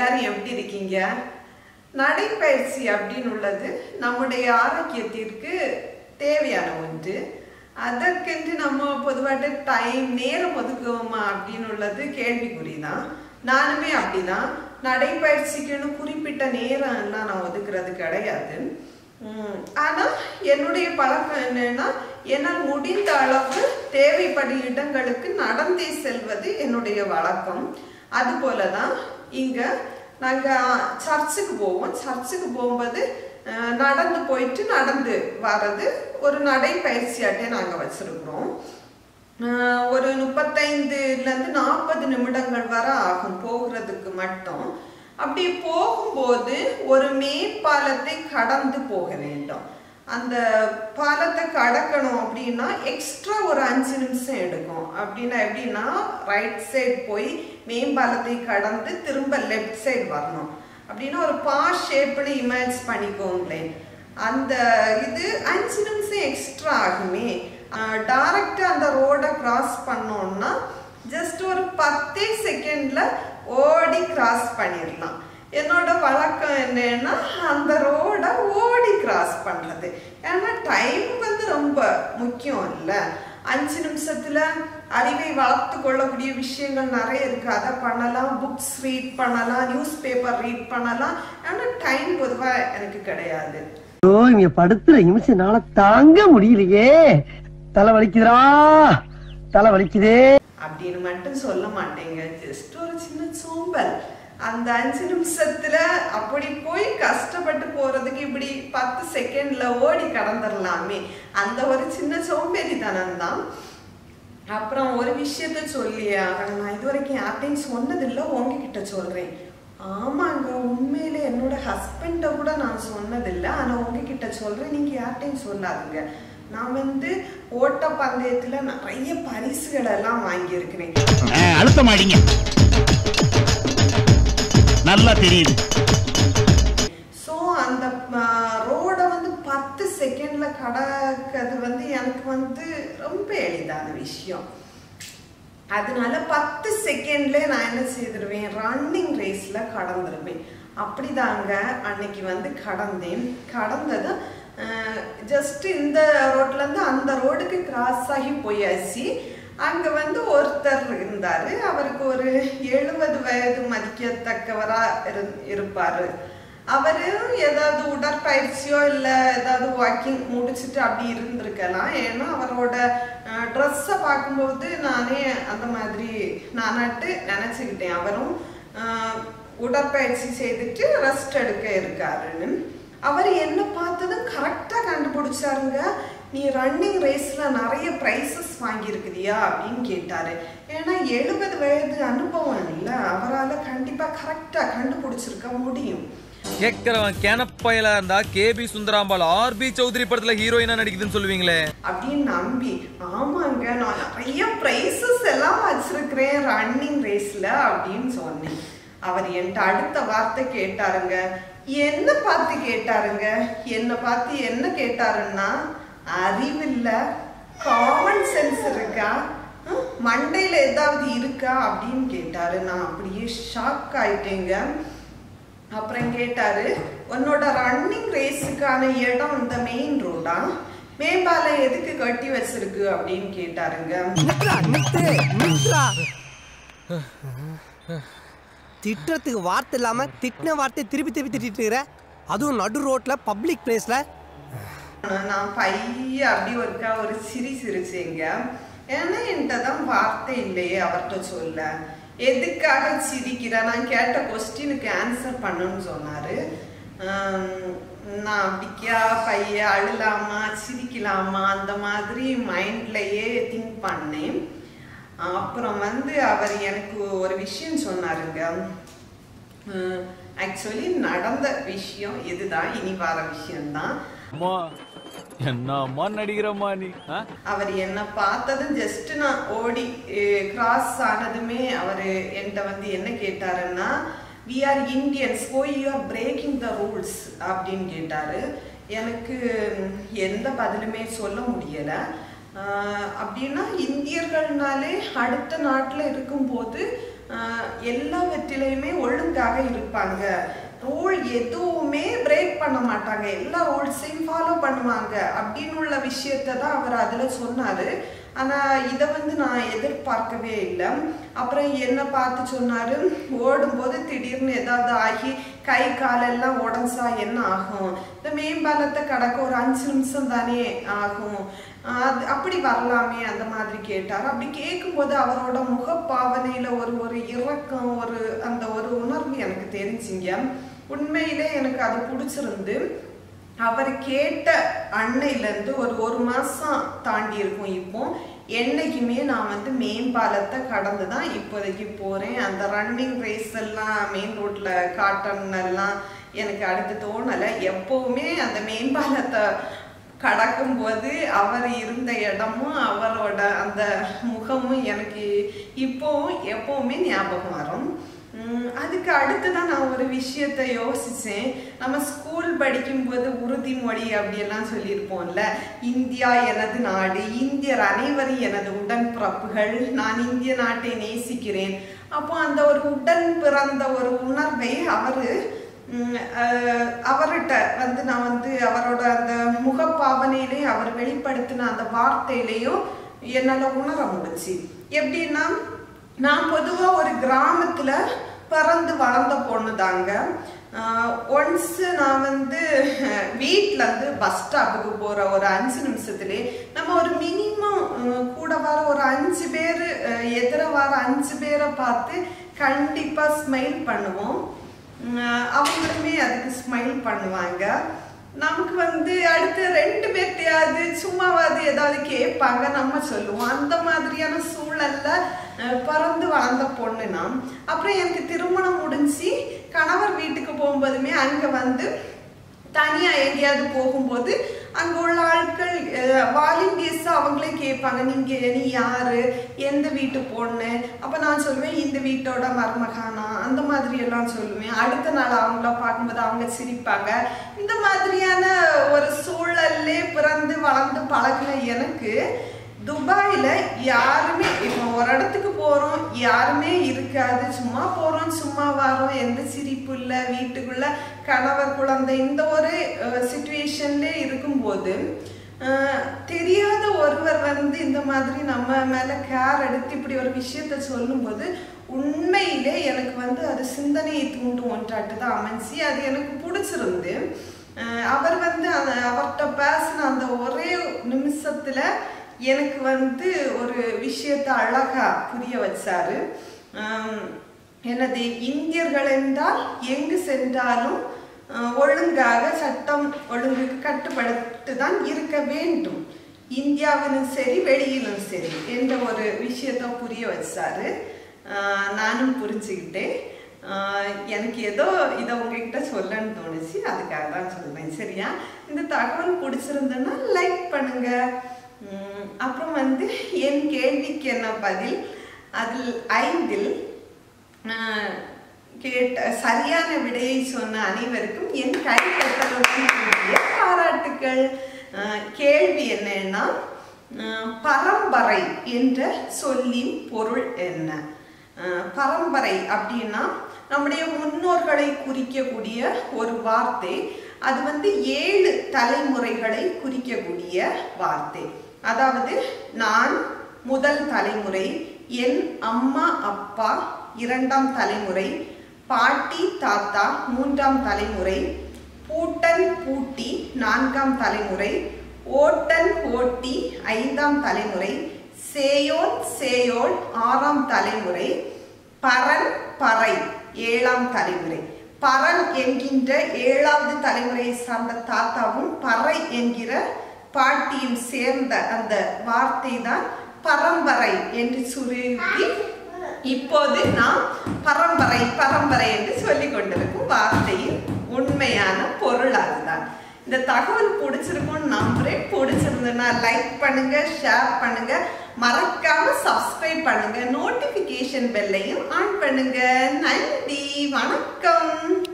எல்லாரும் எப்படி இருக்கீங்க நடைப்பயிற்சி அப்படின்னு உள்ளது நம்முடைய ஆரோக்கியத்திற்கு தேவையான ஒன்று அதற்கென்று நம்ம பொதுவாக டைம் நேரம் ஒதுக்குவோமா அப்படின்னு உள்ளது கேள்விக்குறிதான் நானுமே அப்படிதான் நடைப்பயிற்சிக்குன்னு குறிப்பிட்ட நேரம் எல்லாம் நான் ஒதுக்குறது கிடையாது உம், ஆனா என்னுடைய பழக்கம் என்னன்னா என்னால் முடிந்த அளவு தேவைப்படும் இடங்களுக்கு நடந்தே செல்வது என்னுடைய வழக்கம் அது போலதான் இங்க நாங்க சர்ச்சுக்கு போவோம் சர்ச்சுக்கு போகும்போது அஹ், நடந்து போயிட்டு நடந்து வர்றது ஒரு நடைப்பயிற்சியாட்டே நாங்க வச்சிருக்கிறோம் ஆஹ் ஒரு முப்பத்தைந்துல இருந்து நாற்பது நிமிடங்கள் வரை ஆகும் போகிறதுக்கு மட்டும் அப்படி போகும்போது ஒரு மேற்பாலத்தை கடந்து போக வேண்டும் அந்த பாலத்தை கடக்கணும் அப்படின்னா எக்ஸ்ட்ரா ஒரு அஞ்சு நிமிஷம் எடுக்கும் அப்படின்னா எப்படின்னா ரைட் சைடு போய் மேம்பாலத்தை கடந்து திரும்ப லெஃப்ட் சைடு வரணும் அப்படின்னா ஒரு பா ஷேப்னு இமேஜ் பண்ணிக்கோங்களேன் அந்த இது அஞ்சு நிமிஷம் எக்ஸ்ட்ரா ஆகுமே டைரக்டா அந்த ரோடை கிராஸ் பண்ணோம்னா ஜஸ்ட் ஒரு பத்தே செகண்ட்ல ஓடி கிராஸ் பண்ணிடலாம் என்னோட வழக்கம் என்னன்னா அந்த ரோடை ஓடி கிராஸ் பண்றது ஏன்னா டைம் வந்து ரொம்ப முக்கியம் இல்லை அஞ்சு நிமிஷத்துல அறிவை வளர்த்து கொள்ளக்கூடிய விஷயங்கள் நிறைய இருக்கு அதை பண்ணலாம் புக்ஸ் ரீட் பண்ணலாம் நியூஸ் பேப்பர் ரீட் பண்ணலாம் ஆனா டைம் பொதுவா எனக்கு கிடையாது ஐயோ இங்க படுத்துற நிமிஷம்னால தாங்க முடியலையே தலை வலிக்குதுடா தலை வலிக்குதே அப்படின்னு மட்டும் சொல்ல மாட்டேங்க ஜஸ்ட் ஒரு சின்ன சோம்பல் அந்த அஞ்சு நிமிஷத்துல அப்படி போய் கஷ்டப்பட்டு போறதுக்கு இப்படி பத்து செகண்ட்ல ஓடி கடந்துடலாமே அந்த ஒரு சின்ன சோம்பேறித்தனம் தான் அப்புறம் ஒரு விஷயத்த சொல்லி ஆகணும். நான் இது வரைக்கும் யார்ட்டையும் சொன்னதில்லை உங்ககிட்ட சொல்றேன் ஆமாங்க உண்மையில என்னோட ஹஸ்பண்ட கூட நான் சொன்னதில்லை ஆனா உங்ககிட்ட சொல்றேன் நீங்க யார்ட்டையும் சொல்லாதுங்க நான் வந்து ஓட்ட பந்தயத்துல நிறைய பரிசுகள் எல்லாம் வாங்கியிருக்கிறேன் அழுத்தமாடிங்க நல்லா தெரியுது ஸோ அந்த ரோடை வந்து பத்து செகண்ட்ல கடக்கிறது வந்து எனக்கு வந்து ரொம்ப எளிதான விஷயம் அதனால பத்து செகண்ட்ல நான் என்ன செய்திருவேன் ரன்னிங் ரேஸ்ல கடந்துருவேன் அப்படிதாங்க அன்னைக்கு வந்து கடந்தேன் கடந்தது ஜஸ்ட் இந்த ரோட்ல இருந்து அந்த ரோடுக்கு கிராஸ் ஆகி போயாச்சு அங்க வந்து ஒருத்தர் இருந்தாரு அவருக்கு ஒரு எழுபது வயது மதிக்கத்தக்கவரா இரு- இருப்பாரு அவரு ஏதாவது உடற்பயிற்சியோ இல்ல ஏதாவது வாக்கிங் முடிச்சுட்டு அப்படி இருந்திருக்கலாம் ஏன்னா அவரோட ட்ரெஸ்ஸை பார்க்கும்போது நானே அந்த மாதிரி நானாட்டு நினைச்சுக்கிட்டேன் அவரும் அஹ், உடற்பயிற்சி செய்துட்டு ரெஸ்ட் எடுக்க இருக்காருன்னு அவர் என்ன பார்த்ததும் கரெக்டா கண்டுபிடிச்சாருங்க நீ ரன்னிங் ரேஸ்ல நிறைய ப்ரைஸஸ் வாங்கியிருக்கிறியா அப்படின்னு கேட்டாரு ஏன்னா எழுபது வயது அனுபவம் இல்லை அவரால் கண்டிப்பா கரெக்டா கண்டுபிடிச்சிருக்க முடியும் கேட்கிறவன் கேனப்பயலா இருந்தா கேபி சுந்தராம்பாள் ஆர்பி சௌத்ரி படத்துல ஹீரோயினா நடிக்குதுன்னு சொல்லுவீங்களே அப்படின்னு நம்பி ஆமாங்க நான் நிறைய ப்ரைஸஸ் எல்லாம் வச்சிருக்கிறேன் ரன்னிங் ரேஸ்ல அப்படின்னு சொன்னேன் அவர் என்கிட்ட அடுத்த வார்த்தை கேட்டாருங்க என்ன பார்த்து கேட்டாருங்க என்னை பார்த்து என்ன கேட்டாருன்னா அறிவில்ல காமன் சென்ஸ் இருக்கா ஹம், மண்டையில ஏதாவது இருக்கா அப்படின்னு கேட்டாரு நான் அப்படியே ஷாக் ஆயிட்டேங்க அப்புறம் கேட்டாரு உன்னோட ரன்னிங் ரேஸுக்கான இடம் இந்த மெயின் ரோடா மேம்பாலம் எதுக்கு கட்டி வச்சிருக்கு அப்படின்னு கேட்டாருங்க நித்ரா நித்து நித்ரா திட்டுறதுக்கு வார்த்தை இல்லாம திட்டின வார்த்தை திருப்பி திருப்பி திட்டிட்டு இருக்கிற அதுவும் நடு ரோட்ல பப்ளிக் பிளேஸ்ல நான் பைய அப்படி ஒருக்கா ஒரு சிரி சிரிச்சேங்க ஏன்னா என்கிட்ட தான் வார்த்தை இல்லையே அவர்கிட்ட சொல்ல எதுக்காக சிரிக்கிற நான் கேட்ட கொஸ்டினுக்கு ஆன்சர் பண்ணுன்னு சொன்னாரு ஆம், நான் அப்படிக்கா பைய அழலாமா சிரிக்கலாமா அந்த மாதிரி மைண்ட்லயே திங்க் பண்ணேன் அப்புறம் வந்து அவர் எனக்கு ஒரு விஷயம் சொன்னாருங்க ஆக்சுவலி நடந்த விஷயம் இதுதான் இனி வர விஷயம்தான் அம்மா என்னம்மா நடிக்கிறம்மா நீ ஆ? அவர் என்ன பார்த்ததும் ஜஸ்ட் நான் ஓடி கிராஸ் ஆனதுமே அவர் என்கிட்ட வந்து என்ன கேட்டாருன்னா we are Indians oh you are breaking the rules அப்படின்னு கேட்டாரு எனக்கு ம், எந்த பதிலுமே சொல்ல முடியலை அப்படின்னா இந்தியர்கள்னாலே அடுத்த நாட்டில் இருக்கும்போது ஆஹ், எல்லாவற்றிலையுமே ஒழுங்காக இருப்பாங்க ரூல் எதுவுமே பிரேக் பண்ண மாட்டாங்க எல்லா ரூல்ஸையும் ஃபாலோ பண்ணுவாங்க அப்படின்னு உள்ள விஷயத்தை தான் அவர் அதில் சொன்னார் ஆனால் இதை வந்து நான் எதிர்பார்க்கவே இல்லை அப்புறம் என்ன பார்த்து சொன்னார் ஓடும்போது திடீர்னு ஏதாவது ஆகி கை காலெல்லாம் உடஞ்சா என்ன ஆகும் இந்த மேம்பாலத்தை கடக்க ஒரு அஞ்சு நிமிஷம் தானே ஆகும் அது அப்படி வரலாமே அந்த மாதிரி கேட்டார் அப்படி கேட்கும்போது அவரோட முகப்பாவனையில் ஒரு ஒரு இறக்கம் ஒரு அந்த ஒரு உணர்வு எனக்கு தெரிஞ்சிங்க உண்மையிலே எனக்கு அது பிடிச்சிருந்து அவர் கேட்ட அன்னையிலேருந்து ஒரு ஒரு மாதம் தாண்டி இருக்கும் இப்போ என்னைக்குமே நான் வந்து மேம்பாலத்தை கடந்து தான் இப்போதைக்கு போகிறேன் அந்த ரன்னிங் ரேஸ் எல்லாம் மெயின் ரோட்டில் காட்டணுன்னெல்லாம் எனக்கு அடுத்து தோணலை எப்போவுமே அந்த மேம்பாலத்தை கடக்கும்போது அவர் இருந்த இடமும் அவரோட அந்த முகமும் எனக்கு இப்போவும் எப்போவுமே ஞாபகம் வரும் உம், அதுக்கு அடுத்து தான் நான் ஒரு விஷயத்தை யோசிச்சேன் நம்ம ஸ்கூல் படிக்கும்போது உறுதிமொழி அப்படியெல்லாம் சொல்லியிருப்போம்ல இந்தியா எனது நாடு இந்தியர் அனைவரும் எனது உடன்பிறப்புகள் நான் இந்திய நாட்டை நேசிக்கிறேன் அப்போ அந்த ஒரு உடன் பிறந்த ஒரு உணர்வை அவரு உம், அஹ், அவர்கிட்ட வந்து நான் வந்து அவரோட அந்த முகப்பாவனையிலே அவர் வெளிப்படுத்தின அந்த வார்த்தையிலையும் என்னால் உணர முடிச்சு எப்படின்னா நான் பொதுவாக ஒரு கிராமத்தில் பிறந்து வளர்ந்த பொண்ணு தாங்க ஒன்ஸு நான் வந்து வீட்டில் இருந்து பஸ் ஸ்டாப்புக்கு போகிற ஒரு அஞ்சு நிமிஷத்துலேயே நம்ம ஒரு மினிமம் கூட வர ஒரு அஞ்சு பேர் எதிர வர அஞ்சு பேரை பார்த்து கண்டிப்பாக ஸ்மைல் பண்ணுவோம் உம், அவங்களுமே அதுக்கு ஸ்மைல் பண்ணுவாங்க நமக்கு வந்து அடுத்து ரெண்டு பேர்ட்டையாவது சும்மாவாது ஏதாவது கேட்பாங்க நம்ம சொல்லுவோம் அந்த மாதிரியான சூழல்ல அஹ், பிறந்து வளர்ந்த பொண்ணு நான் அப்புறம் எனக்கு திருமணம் முடிஞ்சு கணவர் வீட்டுக்கு போகும்போதுமே அங்க வந்து தனியா எங்கேயாவது போகும்போது அங்க உள்ள ஆட்கள் வாலண்டியர்ஸ் அவங்களே கேட்பாங்க நீங்க நீ யாரு எந்த வீட்டு பொண்ணு அப்ப நான் சொல்லுவேன் இந்த வீட்டோட மருமகானா அந்த மாதிரி எல்லாம் சொல்லுவேன் அடுத்த நாள் அவங்கள பார்க்கும்போது அவங்க சிரிப்பாங்க இந்த மாதிரியான ஒரு சூழல்லே பிறந்து வளர்ந்து பழகின எனக்கு துபாயில யாருமே இப்போ ஒரு இடத்துக்கு போறோம் யாருமே இருக்காது சும்மா போறோம் சும்மா வரோம் எந்த சிரிப்பு இல்லை வீட்டுக்குள்ள கணவர் குழந்தை இந்த ஒரு சுச்சுவேஷன்ல இருக்கும்போது அஹ், தெரியாத ஒருவர் வந்து இந்த மாதிரி நம்ம மேல கேர் எடுத்து இப்படி ஒரு விஷயத்த சொல்லும்போது உண்மையிலே எனக்கு வந்து அது சிந்தனையை தூண்டும் ஒன்றாட்டு தான் அமைஞ்சி அது எனக்கு பிடிச்சிருந்து அஹ், அவர் வந்து அந்த அவர்கிட்ட பேசின அந்த ஒரே நிமிஷத்துல எனக்கு வந்து ஒரு விஷயத்தை அழகா புரிய வச்சாரு ஆம், எனது இந்தியர்கள் என்றால் எங்கு சென்றாலும் அஹ், ஒழுங்காக சட்டம் ஒழுங்குக்கு கட்டுப்பட்டு தான் இருக்க வேண்டும் இந்தியாவிலும் சரி வெளியிலும் சரி என்ற ஒரு விஷயத்தை புரிய வச்சாரு ஆஹ், நானும் புரிஞ்சுக்கிட்டேன் ஆஹ், எனக்கு ஏதோ இதை உங்ககிட்ட சொல்லணும்னு தோணுச்சு அதுக்காக தான் சொல்றேன் சரியா இந்த தகவல் பிடிச்சிருந்ததுன்னா லைக் பண்ணுங்க உம், அப்புறம் வந்து என் கேள்விக்கு என்ன பதில் அதில் ஐந்தில் ஆஹ், கேட்ட சரியான விடையை சொன்ன அனைவருக்கும் என் கைத்தட்டலுடன் கூடிய பாராட்டுக்கள் ஆஹ், கேள்வி என்னன்னா ஆஹ், பரம்பரை என்ற சொல்லின் பொருள் என்ன ஆஹ், பரம்பரை அப்படின்னா நம்முடைய முன்னோர்களை குறிக்கக்கூடிய ஒரு வார்த்தை அது வந்து ஏழு தலைமுறைகளை குறிக்கக்கூடிய வார்த்தை அதாவது நான் முதல் தலைமுறை என் அம்மா அப்பா இரண்டாம் தலைமுறை பாட்டி தாத்தா மூன்றாம் தலைமுறை பூட்டன் பூட்டி நான்காம் தலைமுறை ஓட்டன் ஓட்டி ஐந்தாம் தலைமுறை சேயோன் சேயோன் ஆறாம் தலைமுறை பரன் பறை ஏழாம் தலைமுறை பரன் என்கின்ற ஏழாவது தலைமுறையை சார்ந்த தாத்தாவும் பறை என்கிற பாட்டியும் சேர்ந்த அந்த வார்த்தை தான் பரம்பரை என்று சுருக்கி இப்போது நாம் பரம்பரை பரம்பரை என்று சொல்லிக் கொண்டிருக்கும் வார்த்தையின் உண்மையான பொருள் அதுதான் இந்த தகவல் பிடிச்சிருக்கும்னு நம்புறேன் பிடிச்சிருந்ததுன்னா லைக் பண்ணுங்க ஷேர் பண்ணுங்க மறக்காம சப்ஸ்கிரைப் பண்ணுங்க நோட்டிபிகேஷன் பெல்லையும் ஆன் பண்ணுங்க நன்றி வணக்கம்